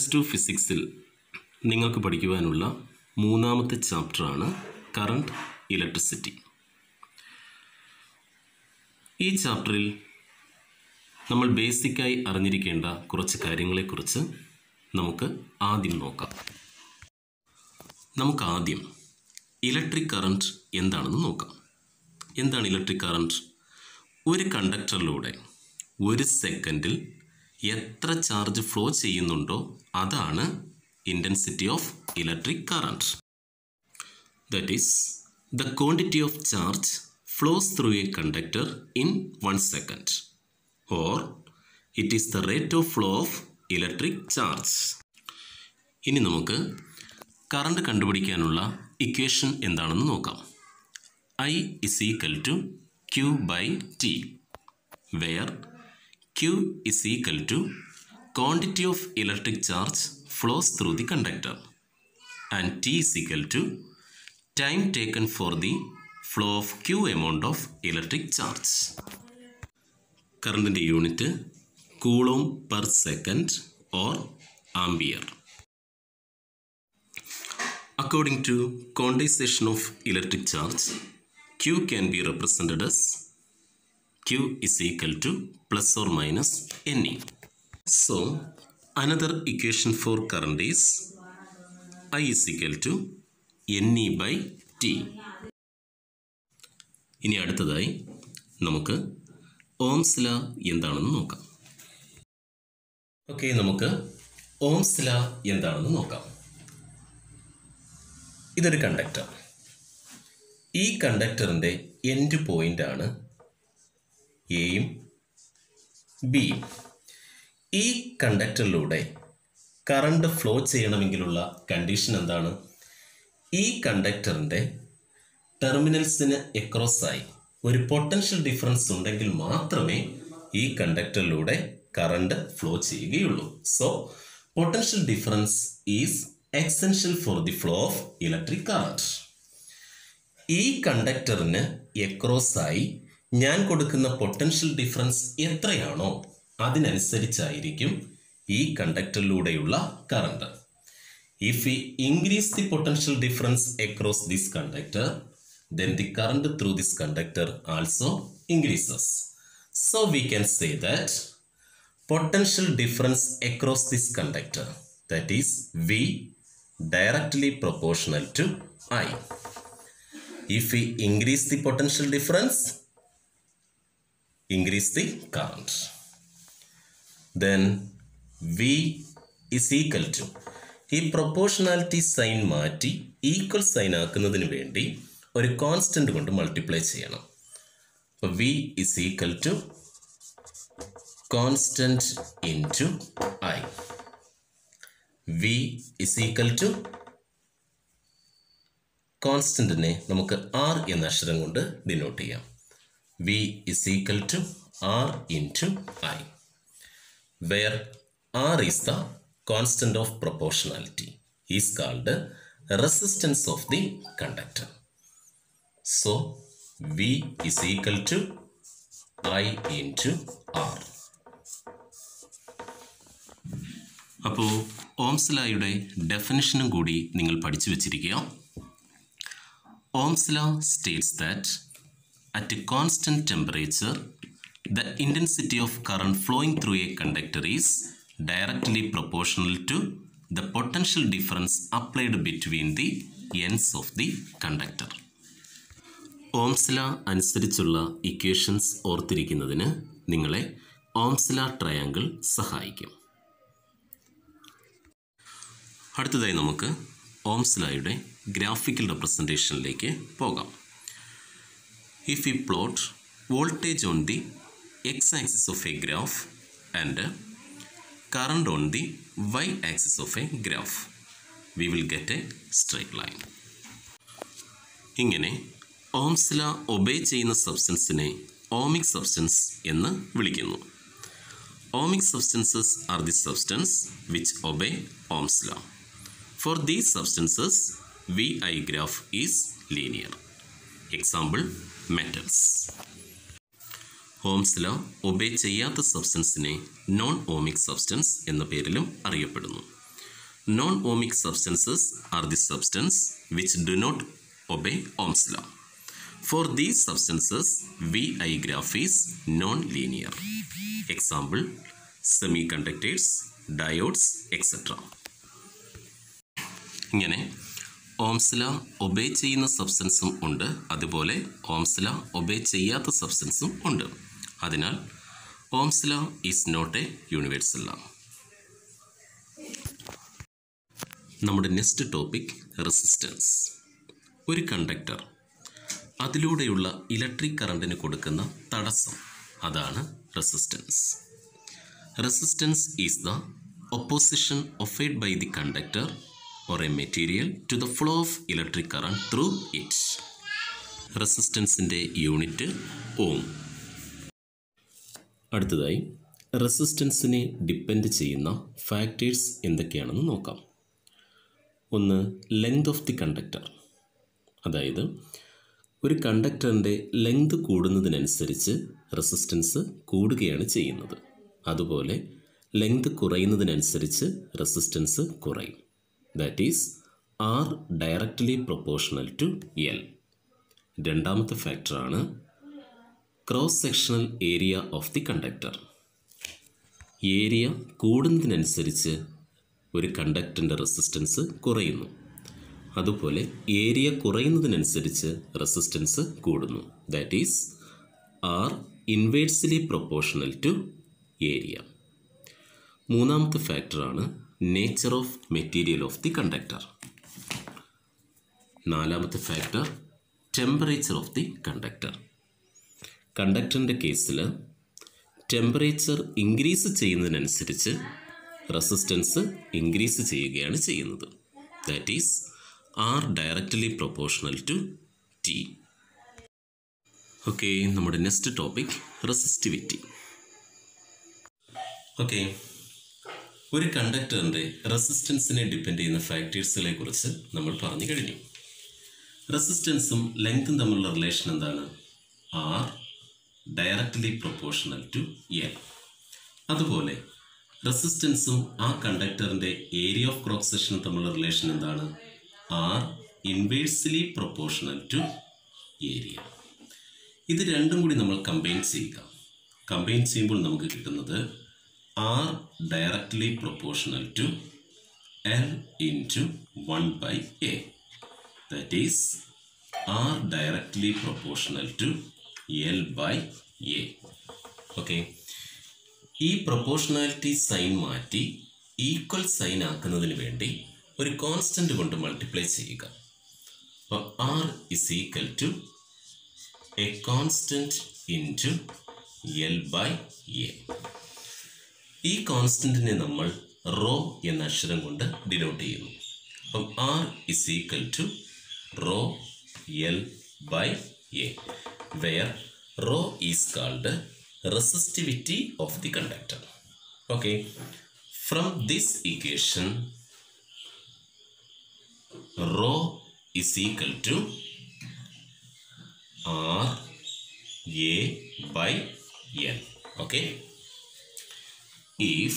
Plus two ഫിസിക്സിൽ നിങ്ങൾക്ക് പഠിക്കുവാനുള്ള മൂന്നാമത്തെ ചാപ്റ്ററാണ് കറണ്ട് ഇലക്ട്രിസിറ്റി ഈ ചാപ്റ്ററിൽ നമ്മൾ ബേസിക്കായി അറിഞ്ഞിരിക്കേണ്ട കുറച്ച് കാര്യങ്ങളെക്കുറിച്ച് നമുക്ക് ആദ്യം നോക്കാം നമുക്ക് ആദ്യം ഇലക്ട്രിക് കറണ്ട് എന്താണെന്ന് നോക്കാം എന്താണ് ഇലക്ട്രിക് കറണ്ട് ഒരു കണ്ടക്ടറിലൂടെ ഒരു സെക്കൻഡിൽ എത്ര ചാർജ് ഫ്ലോ ചെയ്യുന്നുണ്ടോ അതാണ് intensity of electric current that is the quantity of charge flows through a conductor in one second or it is the rate of flow of electric charge ഇനി നമുക്ക് current കണ്ടുപിടിക്കാനുള്ള equation എന്താണെന്ന് നോക്കാം I is equal to Q by T where Q is equal to quantity of electric charge flows through the conductor and T is equal to time taken for the flow of Q amount of electric charge കറണ്ടിൻ്റെ unit coulomb per second or ampere According to condensation of electric charge, Q can be represented as Q is equal to plus or minus Ne. So, another equation for current is I is equal to Ne by T. ഇനി അടുത്തതായി നമുക്ക് Ohm's ല എന്താണെന്ന് നോക്കാം okay നമുക്ക് Ohm's ല എന്താണെന്ന് നോക്കാം ഇതൊരു കണ്ടക്ടർ ഈ കണ്ടക്ടറിൻ്റെ എൻഡ് പോയിൻ്റാണ് എയും ബിയും ഈ കണ്ടക്ടറിലൂടെ കറണ്ട് ഫ്ലോ ചെയ്യണമെങ്കിലുള്ള കണ്ടീഷൻ എന്താണ് ഈ കണ്ടക്ടറിൻ്റെ ടെർമിനൽസിന് എക്രോസായി ഒരു പൊട്ടൻഷ്യൽ ഡിഫറൻസ് ഉണ്ടെങ്കിൽ മാത്രമേ ഈ കണ്ടക്ടറിലൂടെ കറണ്ട് ഫ്ലോ ചെയ്യുകയുള്ളൂ so potential difference is essential for the flow of electric current ഈ കണ്ടക്ടറിന് എക്രോസായി ഞാൻ കൊടുക്കുന്ന പൊട്ടൻഷ്യൽ ഡിഫറൻസ് എത്രയാണോ അതിനനുസരിച്ചായിരിക്കും ഈ കണ്ടക്ടറിലൂടെയുള്ള current if we increase the potential difference across this conductor then the current through this conductor also increases. So we can say that potential difference across this conductor that is V directly proportional to I. If we increase the potential difference, increase the current. Then V is equal to ഈ proportionality sign മാറ്റി equal sign ആക്കുന്നതിന് വേണ്ടി ഒരു constant കൊണ്ട് multiply ചെയ്യണം അപ്പോൾ V is equal to constant into I V is equal to കോൺസ്റ്റന്റിനെ നമുക്ക് ആർ എന്ന അക്ഷരം കൊണ്ട് ഡിനോട്ട് ചെയ്യാം V is equal to R into I where R is the constant of proportionality is called resistance of the conductor So V is equal to I into R. അപ്പോൾ Ohm's ലായുടെ ഡെഫിനിഷനും കൂടി നിങ്ങൾ പഠിച്ചു വെച്ചിരിക്കുക Ohm's law states that at a constant temperature the intensity of current flowing through a conductor is directly proportional to the potential difference applied between the ends of the conductor Ohm's law അനുസരിച്ചുള്ള equations ഓർത്തിരിക്കുന്നതിന് നിങ്ങളെ ഓംസ്ല triangle സഹായിക്കും അടുത്തതായി നമുക്ക് ഓംസ്ലായുടെ graphical റെപ്രസെൻറ്റേഷനിലേക്ക് പോകാം if you plot voltage on the X axis of a graph and current on the Y axis of a graph we will get a straight line ഇങ്ങനെ Ohm's law obey ചെയ്യുന്ന സബ്സ്റ്റൻസിനെ ohmic substance എന്ന് വിളിക്കുന്നു ohmic substances are the substance which obey Ohm's law for these substances V I graph is linear example metals Ohm's law obey ചെയ്യാത്ത സബ്സ്റ്റൻസിനെ non ohmic substance എന്ന പേരിലും അറിയപ്പെടുന്നു non ohmic substances are the substance which do not obey Ohm's law. For these substances, VI graph is non-linear. Example, semiconductors, diodes, etc. ഇങ്ങനെ ഓംസ്ല obey ചെയ്യുന്ന സബ്സ്റ്റൻസും ഉണ്ട് അതുപോലെ ഓംസ്ല obey ചെയ്യാത്ത സബ്സ്റ്റൻസും ഉണ്ട് അതിനാൽ Ohm's law is not a universal law നമ്മുടെ next topic resistance ഒരു കണ്ടക്ടർ അതിലൂടെയുള്ള ഇലക്ട്രിക് കറണ്ടിന് കൊടുക്കുന്ന തടസ്സം അതാണ് resistance resistance is the opposition offered by the conductor or a material to the flow of electric current through it. റെസിസ്റ്റൻസിൻ്റെ unit ohm അടുത്തതായി റെസിസ്റ്റൻസിനെ ഡിപ്പെൻഡ് ചെയ്യുന്ന ഫാക്ടേഴ്സ് എന്തൊക്കെയാണെന്ന് നോക്കാം ഒന്ന് ലെങ്ത് ഓഫ് ദി കണ്ടക്ടർ അതായത് ഒരു കണ്ടക്ടറിൻ്റെ ലെങ്ത് കൂടുന്നതിനനുസരിച്ച് റെസിസ്റ്റൻസ് കൂടുകയാണ് ചെയ്യുന്നത് അതുപോലെ ലെങ്ത് കുറയുന്നതിനനുസരിച്ച് റെസിസ്റ്റൻസ് കുറയും that is R directly proportional to L രണ്ടാമത്തെ ഫാക്ടറാണ് cross sectional area of the conductor area കൂടുന്നതിനനുസരിച്ച് ഒരു കണ്ടക്ടറിൻ്റെ റെസിസ്റ്റൻസ് കുറയുന്നു അതുപോലെ ഏരിയ കുറയുന്നതിനനുസരിച്ച് റെസിസ്റ്റൻസ് കൂടുന്നു that is R inversely proportional to area മൂന്നാമത്തെ ഫാക്ടറാണ് nature of material of the conductor നാലാമത്തെ factor temperature of the conductor കണ്ടക്ടറിൻ്റെ കേസിൽ ടെമ്പറേച്ചർ ഇൻക്രീസ് ചെയ്യുന്നതിനനുസരിച്ച് റെസിസ്റ്റൻസ് ഇൻക്രീസ് ചെയ്യുകയാണ് ചെയ്യുന്നത് that is R directly proportional to T okay നമ്മുടെ നെക്സ്റ്റ് ടോപ്പിക് റെസിസ്റ്റിവിറ്റി ഓക്കെ ഒരു കണ്ടക്ടറിൻ്റെ റെസിസ്റ്റൻസിനെ ഡിപ്പെൻഡ് ചെയ്യുന്ന ഫാക്ടേഴ്സുകളെ കുറിച്ച് നമ്മൾ പറഞ്ഞു കഴിഞ്ഞു റെസിസ്റ്റൻസും ലെങ്തും തമ്മിലുള്ള റിലേഷൻ എന്താണ് R directly proportional to L അതുപോലെ റെസിസ്റ്റൻസും ആ കണ്ടക്ടറിൻ്റെ ഏരിയ ഓഫ് ക്രോസ് സെക്ഷനും തമ്മിലുള്ള റിലേഷൻ എന്താണ് R inversely proportional to area ഇത് രണ്ടും കൂടി നമ്മൾ കമ്പൈൻ ചെയ്യുക കമ്പൈൻ ചെയ്യുമ്പോൾ നമുക്ക് കിട്ടുന്നത് R directly proportional to L into one by A that is R directly proportional to L by A okay ഈ പ്രൊപ്പോർഷണാലിറ്റി സൈൻ മാറ്റി ഈക്വൽ സൈൻ ആക്കുന്നതിന് വേണ്ടി ഒരു കോൺസ്റ്റന്റ് കൊണ്ട് മൾട്ടിപ്ലൈ ചെയ്യുക അപ്പോൾ R is equal to a constant into L by A ഈ കോൺസ്റ്റന്റിനെ നമ്മൾ റോ എന്ന അക്ഷരം കൊണ്ട് ഡിനോട്ട് ചെയ്യുന്നു അപ്പം R is equal to rho L by A where rho is called resistivity of the conductor okay from this equation rho is equal to R A by L okay if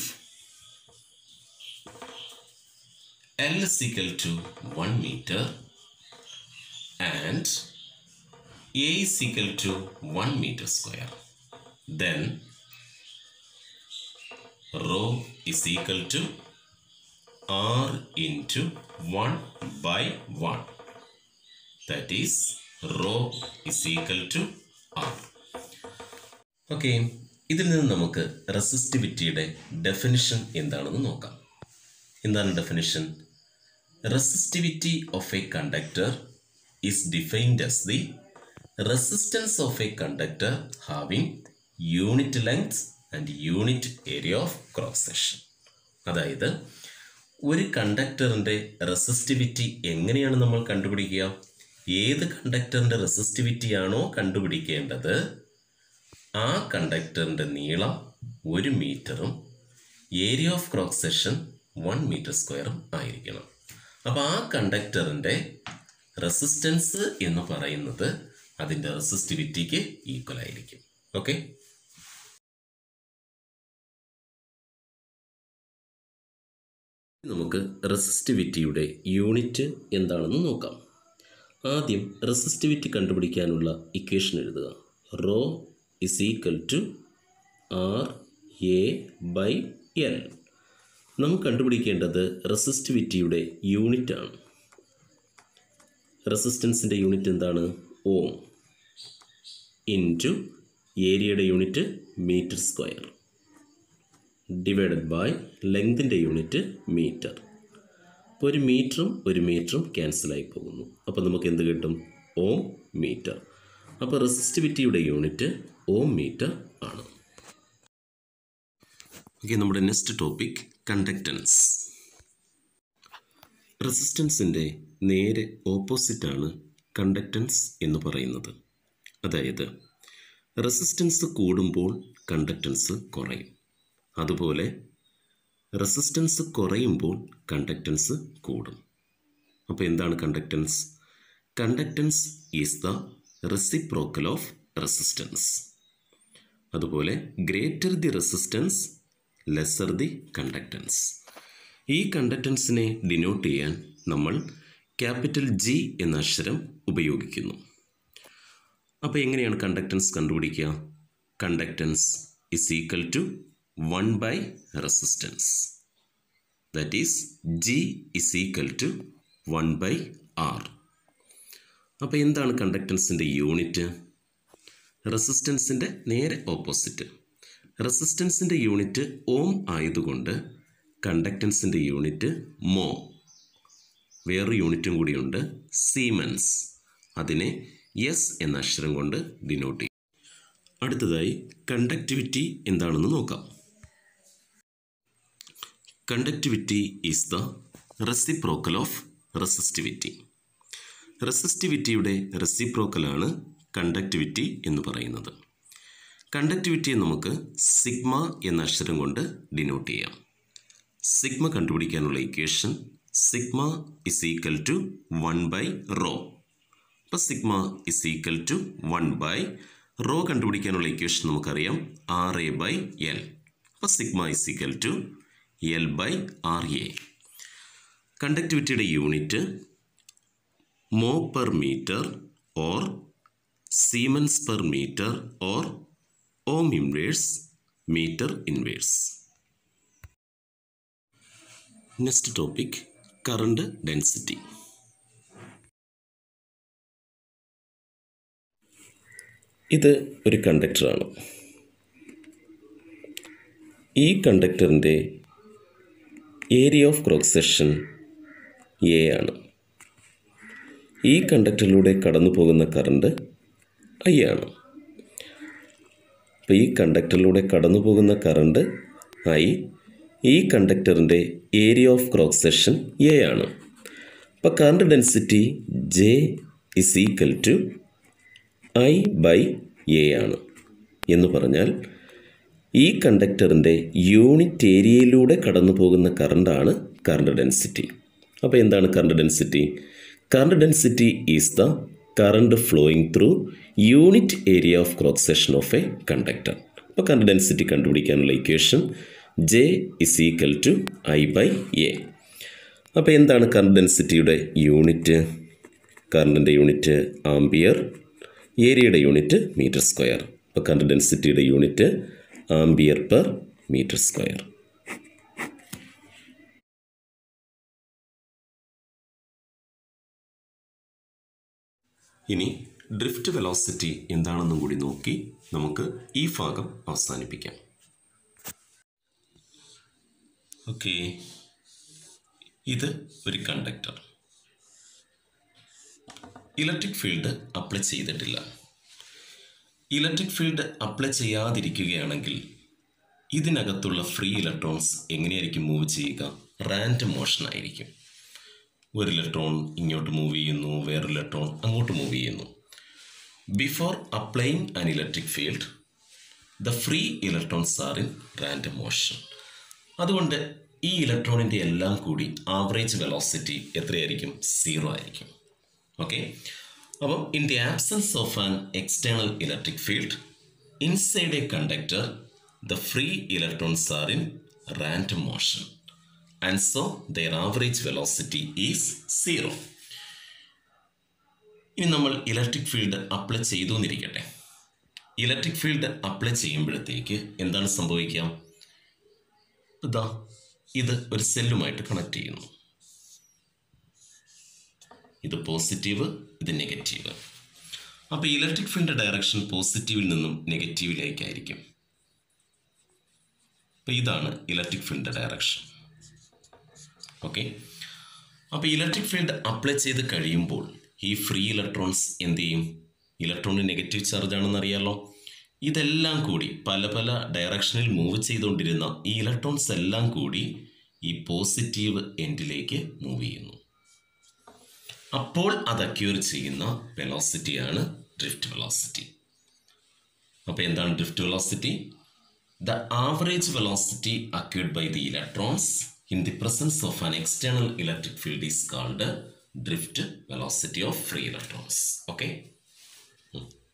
L is equal to 1 meter and A is equal to 1 meter square, then rho is equal to R into 1 by 1. That is rho is equal to R. Okay. ഇതിൽ നിന്ന് നമുക്ക് റെസിസ്റ്റിവിറ്റിയുടെ definition എന്താണെന്ന് നോക്കാം എന്താണ് definition resistivity of a conductor is defined as the resistance of a conductor having unit length and unit area of cross section അതായത് ഒരു കണ്ടക്ടറിൻ്റെ resistivity എങ്ങനെയാണ് നമ്മൾ കണ്ടുപിടിക്കുക ഏത് കണ്ടക്ടറിൻ്റെ റെസിസ്റ്റിവിറ്റിയാണോ കണ്ടുപിടിക്കേണ്ടത് ആ കണ്ടക്ടറിൻ്റെ നീളം ഒരു മീറ്ററും area of cross section one metre സ്ക്വയറും ആയിരിക്കണം അപ്പോൾ ആ കണ്ടക്ടറിൻ്റെ റെസിസ്റ്റൻസ് എന്ന് പറയുന്നത് അതിൻ്റെ റെസിസ്റ്റിവിറ്റിക്ക് ഈക്വൽ ആയിരിക്കും ഓക്കെ നമുക്ക് റെസിസ്റ്റിവിറ്റിയുടെ യൂണിറ്റ് എന്താണെന്ന് നോക്കാം ആദ്യം റെസിസ്റ്റിവിറ്റി കണ്ടുപിടിക്കാനുള്ള ഇക്വേഷൻ എഴുതുക rho is equal to R A by L നമുക്ക് കണ്ടുപിടിക്കേണ്ടത് റെസിസ്റ്റിവിറ്റിയുടെ യൂണിറ്റ് ആണ് റെസിസ്റ്റൻസിൻ്റെ യൂണിറ്റ് എന്താണ് ഓം ഇൻറ്റു ഏരിയയുടെ unit metre square divided by ലെങ്തിൻ്റെ യൂണിറ്റ് മീറ്റർ അപ്പോൾ ഒരു മീറ്ററും ഒരു മീറ്ററും ക്യാൻസലായി പോകുന്നു അപ്പോൾ നമുക്ക് എന്ത് കിട്ടും ഓം മീറ്റർ അപ്പോൾ റെസിസ്റ്റിവിറ്റിയുടെ യൂണിറ്റ് ഓം മീറ്റർ ആണ് ഓക്കെ നമ്മുടെ നെക്സ്റ്റ് ടോപ്പിക് കണ്ടക്റ്റൻസ് റെസിസ്റ്റൻസിൻ്റെ നേരെ ഓപ്പോസിറ്റാണ് കണ്ടക്റ്റൻസ് എന്ന് പറയുന്നത് അതായത് റെസിസ്റ്റൻസ് കൂടുമ്പോൾ കണ്ടക്റ്റൻസ് കുറയും അതുപോലെ റെസിസ്റ്റൻസ് കുറയുമ്പോൾ കണ്ടക്റ്റൻസ് കൂടും അപ്പോൾ എന്താണ് conductance conductance is the reciprocal of resistance അതുപോലെ greater the resistance lesser the conductance ഈ കണ്ടക്റ്റൻസിനെ ഡിനോട്ട് ചെയ്യാൻ നമ്മൾ ക്യാപിറ്റൽ ജി എന്ന അക്ഷരം ഉപയോഗിക്കുന്നു അപ്പോൾ എങ്ങനെയാണ് കണ്ടക്റ്റൻസ് കണ്ടുപിടിക്കുക conductance is equal to one by resistance that is G is equal to one by R അപ്പോൾ എന്താണ് കണ്ടക്റ്റൻസിൻ്റെ യൂണിറ്റ് റെസിസ്റ്റൻസിൻ്റെ നേരെ ഓപ്പോസിറ്റ് റെസിസ്റ്റൻസിൻ്റെ യൂണിറ്റ് ഓം ആയതുകൊണ്ട് കണ്ടക്റ്റൻസിൻ്റെ യൂണിറ്റ് മോ വേറൊരു യൂണിറ്റും കൂടിയുണ്ട് സീമൻസ് അതിനെ എസ് എന്ന അക്ഷരം കൊണ്ട് ഡിനോട്ട് ചെയ്യും അടുത്തതായി കണ്ടക്ടിവിറ്റി എന്താണെന്ന് നോക്കാം conductivity is the reciprocal of resistivity റെസിസ്റ്റിവിറ്റിയുടെ റെസിപ്രോക്കലാണ് കണ്ടക്ടിവിറ്റി എന്ന് പറയുന്നത് കണ്ടക്ടിവിറ്റിയെ നമുക്ക് സിഗ്മ എന്ന അക്ഷരം കൊണ്ട് ഡിനോട്ട് ചെയ്യാം സിഗ്മ കണ്ടുപിടിക്കാനുള്ള equation sigma is equal to one by rho അപ്പോൾ sigma is equal to one by rho കണ്ടുപിടിക്കാനുള്ള ഇക്വേഷൻ നമുക്കറിയാം ആർ എ ബൈ എൽ അപ്പോൾ sigma is equal to L by R A കണ്ടക്ടിവിറ്റിയുടെ unit mho per metre or siemens per metre or ohm inverse metre inverse next topic current density ഇത് ഒരു കണ്ടക്ടറാണ് ഈ കണ്ടക്ടറിൻ്റെ area of cross section A ആണ് ഈ കണ്ടക്ടറിലൂടെ കടന്നു പോകുന്ന കറണ്ട് ഐ ആണ് അപ്പോൾ ഈ കണ്ടക്ടറിലൂടെ കടന്നു പോകുന്ന കറണ്ട് ഐ ഈ കണ്ടക്ടറിൻ്റെ area of cross section A ആണ് അപ്പോൾ current density J is equal to I by A ആണ് എന്ന് പറഞ്ഞാൽ ഈ കണ്ടക്ടറിൻ്റെ യൂണിറ്റ് ഏരിയയിലൂടെ കടന്നു പോകുന്ന കറണ്ടാണ് കറണ്ട് ഡെൻസിറ്റി അപ്പോൾ എന്താണ് current density current density is the current flowing through unit area of cross section of a conductor അപ്പോൾ കറണ്ട് ഡെൻസിറ്റി കണ്ടുപിടിക്കാനുള്ള equation J is equal to I by A അപ്പോൾ എന്താണ് കറണ്ട് ഡെൻസിറ്റിയുടെ unit കറണ്ടിൻ്റെ unit ampere ഏരിയയുടെ unit metre square അപ്പോൾ current ഡെൻസിറ്റിയുടെ unit ampere per metre square ഇനി ഡ്രിഫ്റ്റ് വെലോസിറ്റി എന്താണെന്നും കൂടി നോക്കി നമുക്ക് ഈ ഭാഗം അവസാനിപ്പിക്കാം ഓക്കെ ഇത് ഒരു കണ്ടക്ടർ ഇലക്ട്രിക് ഫീൽഡ് അപ്ലൈ ചെയ്തിട്ടില്ല ഇലക്ട്രിക് ഫീൽഡ് അപ്ലൈ ചെയ്യാതിരിക്കുകയാണെങ്കിൽ ഇതിനകത്തുള്ള ഫ്രീ ഇലക്ട്രോൺസ് എങ്ങനെയായിരിക്കും മൂവ് ചെയ്യുക റാൻഡം മോഷൻ ആയിരിക്കും ഒരു ഇലക്ട്രോൺ ഇങ്ങോട്ട് മൂവ് ചെയ്യുന്നു വേറൊരു ഇലക്ട്രോൺ അങ്ങോട്ട് മൂവ് ചെയ്യുന്നു before applying an electric field the free electrons are in random motion അതുകൊണ്ട് ഈ ഇലക്ട്രോണിൻ്റെ എല്ലാം കൂടി ആവറേജ് വെലോസിറ്റി എത്രയായിരിക്കും സീറോ ആയിരിക്കും ഓക്കെ അപ്പം in the absence of an external electric field inside a conductor the free electrons are in random motion and so their average velocity is zero ഇനി നമ്മൾ ഇലക്ട്രിക് ഫീൽഡ് അപ്ലൈ ചെയ്തു എന്നിരിക്കട്ടെ electric field apply ചെയ്യുമ്പോഴത്തേക്ക് എന്താണ് സംഭവിക്കുക ഇതാ ഇത് ഒരു സെല്ലുമായിട്ട് കണക്ട് ചെയ്യുന്നു ഇത് പോസിറ്റീവ് ഇത് നെഗറ്റീവ് അപ്പോൾ ഇലക്ട്രിക് ഫീൽഡ് ഡയറക്ഷൻ പോസിറ്റീവിൽ നിന്നും നെഗറ്റീവിലേക്കായിരിക്കും അപ്പോൾ ഇതാണ് ഇലക്ട്രിക് ഫീൽഡ് ഡയറക്ഷൻ ഓക്കെ അപ്പോൾ ഇലക്ട്രിക് ഫീൽഡ് അപ്ലൈ ചെയ്ത് കഴിയുമ്പോൾ ഈ ഫ്രീ ഇലക്ട്രോൺസ് എന്ത് ചെയ്യും ഇലക്ട്രോണിന് നെഗറ്റീവ് ചാർജ് ആണെന്ന് അറിയാലോ ഇതെല്ലാം കൂടി പല പല ഡയറക്ഷനിൽ മൂവ് ചെയ്തുകൊണ്ടിരുന്ന ഈ ഇലക്ട്രോൺസ് എല്ലാം കൂടി ഈ പോസിറ്റീവ് എൻഡിലേക്ക് മൂവ് ചെയ്യുന്നു അപ്പോൾ അത് അക്യൂർ ചെയ്യുന്ന വെലോസിറ്റിയാണ് ഡ്രിഫ്റ്റ് വെലോസിറ്റി അപ്പോൾ എന്താണ് drift velocity the average velocity acquired by the electrons in the presence of an external electric field is called drift velocity of free electrons okay